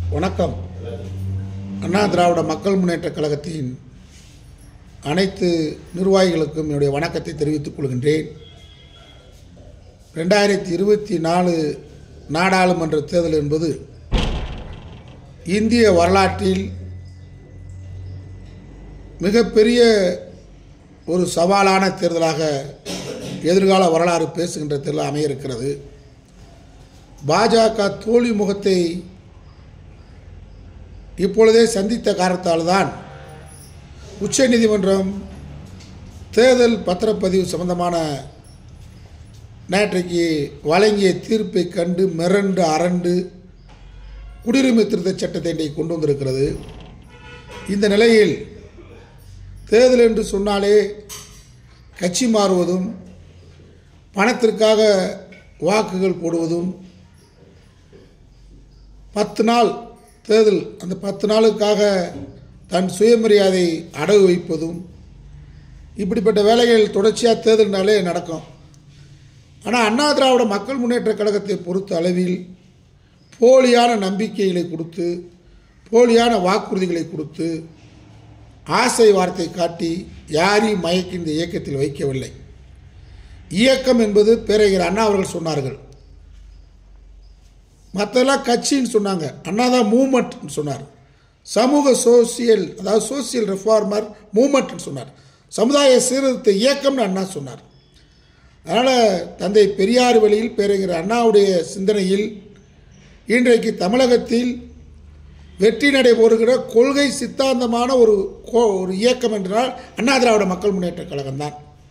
வணக்கம் அண்ணா திராவிட மக்கள் முன்னேற்றக் கழகத்தின் அனைத்து நிர்வாகிகளுக்கும் என்னுடைய வணக்கத்தை தெரிவித்துக் கொள்கின்றேன் ரெண்டாயிரத்தி இருபத்தி நாலு நாடாளுமன்ற தேர்தல் என்பது இந்திய வரலாற்றில் மிகப்பெரிய ஒரு சவாலான தேர்தலாக எதிர்கால வரலாறு பேசுகின்ற தேர்தல் அமைய இருக்கிறது பாஜக தோல்வி முகத்தை இப்பொழுதே சந்தித்த காரணத்தால் தான் உச்சநீதிமன்றம் தேர்தல் பத்திரப்பதிவு சம்பந்தமான நேற்றைக்கு வழங்கிய தீர்ப்பை கண்டு மிரண்டு அரண்டு குடியுரிமை திருத்தச் சட்டத்தை இன்றைக்கு கொண்டு வந்திருக்கிறது இந்த நிலையில் தேர்தல் என்று சொன்னாலே கட்சி மாறுவதும் பணத்திற்காக வாக்குகள் போடுவதும் பத்து நாள் தேர்தல் அந்த பத்து நாளுக்காக தன் சுயமரியாதை அடகு வைப்பதும் இப்படிப்பட்ட வேலைகள் தொடர்ச்சியாக தேர்தல்னாலே நடக்கும் ஆனால் அண்ணா திராவிட மக்கள் முன்னேற்றக் கழகத்தை பொறுத்த அளவில் போலியான நம்பிக்கைகளை கொடுத்து போலியான வாக்குறுதிகளை கொடுத்து ஆசை வார்த்தை காட்டி யாரையும் மயக்கி இந்த இயக்கத்தில் வைக்கவில்லை இயக்கம் என்பது பேரறிஞர் அண்ணா அவர்கள் சொன்னார்கள் மற்றெல்லாம் கட்சின்னு சொன்னாங்க அண்ணா தான் மூமெண்ட்னு சொன்னார் சமூக சோசியல் அதாவது சோசியல் ரிஃபார்மர் மூமெண்ட்னு சொன்னார் சமுதாய சீர்திருத்த இயக்கம்னு அண்ணா சொன்னார் அதனால் தந்தை பெரியார் வழியில் பேரறிஞர் அண்ணாவுடைய சிந்தனையில் இன்றைக்கு தமிழகத்தில் வெற்றி நடை போடுகிற கொள்கை சித்தாந்தமான ஒரு கோ ஒரு இயக்கம் என்றால் அண்ணா திராவிட மக்கள் முன்னேற்றக் கழகம்தான்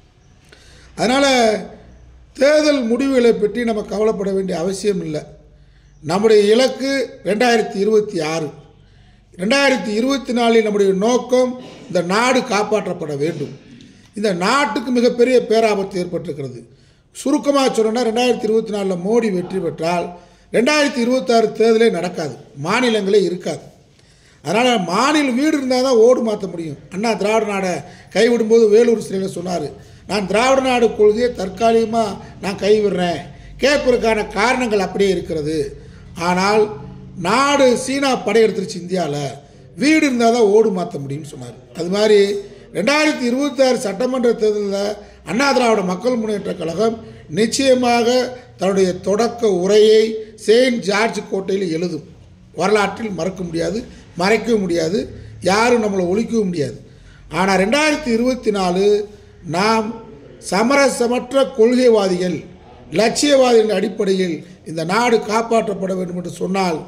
அதனால் தேர்தல் முடிவுகளை பற்றி நம்ம கவலைப்பட வேண்டிய அவசியம் இல்லை நம்முடைய இலக்கு ரெண்டாயிரத்தி இருபத்தி ஆறு ரெண்டாயிரத்தி இருபத்தி நாலில் நம்முடைய நோக்கம் இந்த நாடு காப்பாற்றப்பட வேண்டும் இந்த நாட்டுக்கு மிகப்பெரிய பேராபத்து ஏற்பட்டிருக்கிறது சுருக்கமாக சொல்லணும்னா ரெண்டாயிரத்தி இருபத்தி நாலில் மோடி வெற்றி பெற்றால் ரெண்டாயிரத்தி இருபத்தாறு தேர்தலே நடக்காது மாநிலங்களே இருக்காது அதனால் மாநில வீடு இருந்தால் தான் ஓடு மாற்ற முடியும் அண்ணா திராவிட நாடை கைவிடும்போது வேலூர் சிலையில் சொன்னார் நான் திராவிட நாடு கொள்கையை தற்காலிகமாக நான் கைவிடுறேன் கேட்பதற்கான காரணங்கள் அப்படியே இருக்கிறது ஆனால் நாடு சீனா படையெடுத்துருச்சு இந்தியாவில் வீடு இருந்தால் தான் ஓடு மாற்ற முடியும்னு சொன்னார் அது மாதிரி ரெண்டாயிரத்தி இருபத்தாறு சட்டமன்ற தேர்தலில் அண்ணா திராவிட மக்கள் முன்னேற்றக் கழகம் நிச்சயமாக தன்னுடைய தொடக்க உரையை செயின்ட் ஜார்ஜ் கோட்டையில் எழுதும் வரலாற்றில் மறக்க முடியாது மறைக்கவும் முடியாது யாரும் நம்மளை ஒழிக்கவும் முடியாது ஆனால் ரெண்டாயிரத்தி இருபத்தி நாலு நாம் சமரசமற்ற கொள்கைவாதிகள் லட்சியவாதிகளின் அடிப்படையில் இந்த நாடு காப்பாற்றப்பட வேண்டும் என்று சொன்னால்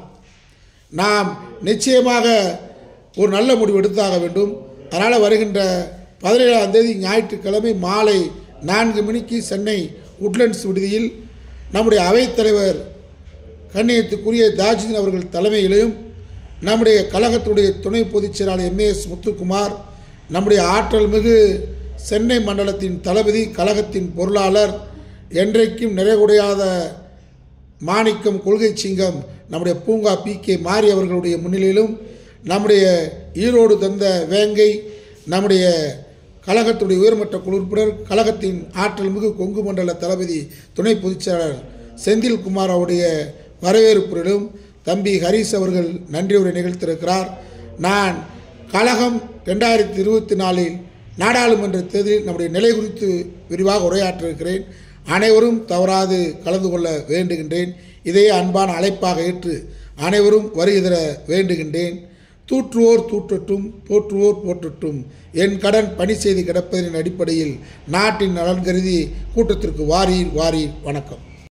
நாம் நிச்சயமாக ஒரு நல்ல முடிவு எடுத்தாக வேண்டும் அதனால் வருகின்ற பதினேழாம் தேதி ஞாயிற்றுக்கிழமை மாலை நான்கு மணிக்கு சென்னை உட்லண்ட்ஸ் விடுதியில் நம்முடைய அவைத்தலைவர் கண்ணியத்துக்குரிய தாஜுதீன் அவர்கள் தலைமையிலும் நம்முடைய கழகத்துடைய துணை பொதுச் செயலாளர் எம்ஏஎஸ் முத்துக்குமார் நம்முடைய ஆற்றல் மிகு சென்னை மண்டலத்தின் தளபதி கழகத்தின் பொருளாளர் என்றைக்கும் நிறைகுடையாத மாணிக்கம் கொள்கை சிங்கம் நம்முடைய பூங்கா பி கே மாரி அவர்களுடைய முன்னிலையிலும் நம்முடைய ஈரோடு தந்த வேங்கை நம்முடைய கழகத்துடைய உயர்மட்ட குழு உறுப்பினர் கழகத்தின் ஆற்றல் மிகு கொங்கு மண்டல தளபதி துணை பொதுச்செயலாளர் செந்தில் குமார் அவருடைய வரவேற்புகளிலும் தம்பி ஹரிஸ் அவர்கள் நன்றி உரை நிகழ்த்திருக்கிறார் நான் கழகம் ரெண்டாயிரத்தி இருபத்தி நாலில் நாடாளுமன்ற தேர்தலில் நம்முடைய நிலை குறித்து விரிவாக உரையாற்றிருக்கிறேன் அனைவரும் தவறாது கலந்து கொள்ள வேண்டுகின்றேன் இதையே அன்பான அழைப்பாக ஏற்று அனைவரும் வருகிற வேண்டுகின்றேன் தூற்றுவோர் தூற்றட்டும் போற்றுவோர் போற்றட்டும் என் கடன் பணி செய்து கிடப்பதன் அடிப்படையில் நாட்டின் நலன் கருதி கூட்டத்திற்கு வாரீர் வாரீர் வணக்கம்